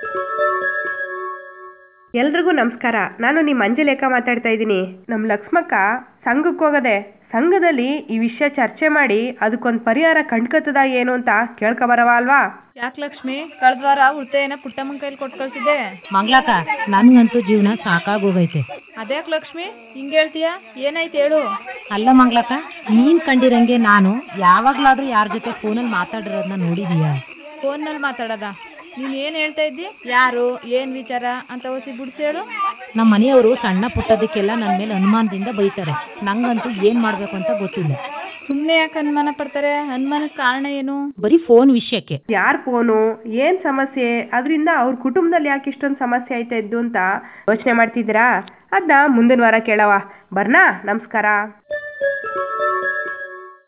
ಎಲ್ರಿಗೂ ನಮಸ್ಕಾರ ನಾನು ನಿಮ್ಮ ಅಂಜಲೇಖ ಮಾತಾಡ್ತಾ ಇದ್ದೀನಿ ನಮ್ಮ ಲಕ್ಷ್ಮಕ್ಕ ಸಂಘಕ್ಕೆ ಹೋಗದೆ ಸಂಘದಲ್ಲಿ ಈ ವಿಷಯ ಚರ್ಚೆ ಮಾಡಿ ಅದಕ್ಕೊಂದು ಪರಿಹಾರ ಕಂಡ್ಕತ್ತದ ಏನು ಅಂತ ಕೇಳ್ಕೊಬರವ ಅಲ್ವಾ ಯಾಕೆ ಲಕ್ಷ್ಮಿ ಕಳೆದ ವಾರ ಉಳಿತಾಯನ ಪುಟ್ಟಮ್ಮನ ಕೈಲಿ ಕೊಟ್ಟು ಕಳ್ಸಿದ್ದೆ ಮಂಗ್ಲಾಕ ನನ್ಗಂತೂ ಜೀವನ ಸಾಕಾಗೋಗೈತೆ ಅದ್ಯಾಕ್ ಲಕ್ಷ್ಮಿ ಹಿಂಗ್ ಹೇಳ್ತೀಯ ಏನಾಯ್ತು ಹೇಳು ಅಲ್ಲ ಮಂಗ್ಲಾಕ ನೀನ್ ಕಂಡಿರಂಗೆ ನಾನು ಯಾವಾಗ್ಲಾದ್ರೂ ಯಾರ ಜೊತೆ ಫೋನಲ್ಲಿ ಮಾತಾಡಿರೋದನ್ನ ನೋಡಿದೀಯಾ ಫೋನ್ನಲ್ಲಿ ಮಾತಾಡದ ನೀನ್ ಏನ್ ಹೇಳ್ತಾ ಇದ್ದಿ ಯಾರು ಏನ್ ವಿಚಾರ ಅಂತ ಹೊಸಿ ಬಿಡ್ಸಿ ಹೇಳು ನಮ್ಮ ಮನೆಯವರು ಸಣ್ಣ ಪುಟ್ಟದಕ್ಕೆಲ್ಲ ನನ್ನ ಮೇಲೆ ಅನುಮಾನದಿಂದ ಬೈತಾರೆ ನಂಗಂತೂ ಏನ್ ಮಾಡ್ಬೇಕು ಅಂತ ಗೊತ್ತಿಲ್ಲ ಸುಮ್ನೆ ಯಾಕೆ ಅನುಮಾನ ಪಡ್ತಾರೆ ಅನುಮಾನಕ್ಕೆ ಕಾರಣ ಏನು ಬರೀ ಫೋನ್ ವಿಷಯಕ್ಕೆ ಯಾರ ಫೋನು ಏನ್ ಸಮಸ್ಯೆ ಅದರಿಂದ ಅವ್ರ ಕುಟುಂಬದಲ್ಲಿ ಯಾಕೆ ಇಷ್ಟೊಂದು ಸಮಸ್ಯೆ ಆಯ್ತಾ ಇದ್ದು ಅಂತ ಯೋಚನೆ ಮಾಡ್ತಿದ್ದೀರಾ ಅದನ್ನ ಮುಂದಿನ ವಾರ ಕೇಳವ ಬರ್ನಾ ನಮಸ್ಕಾರ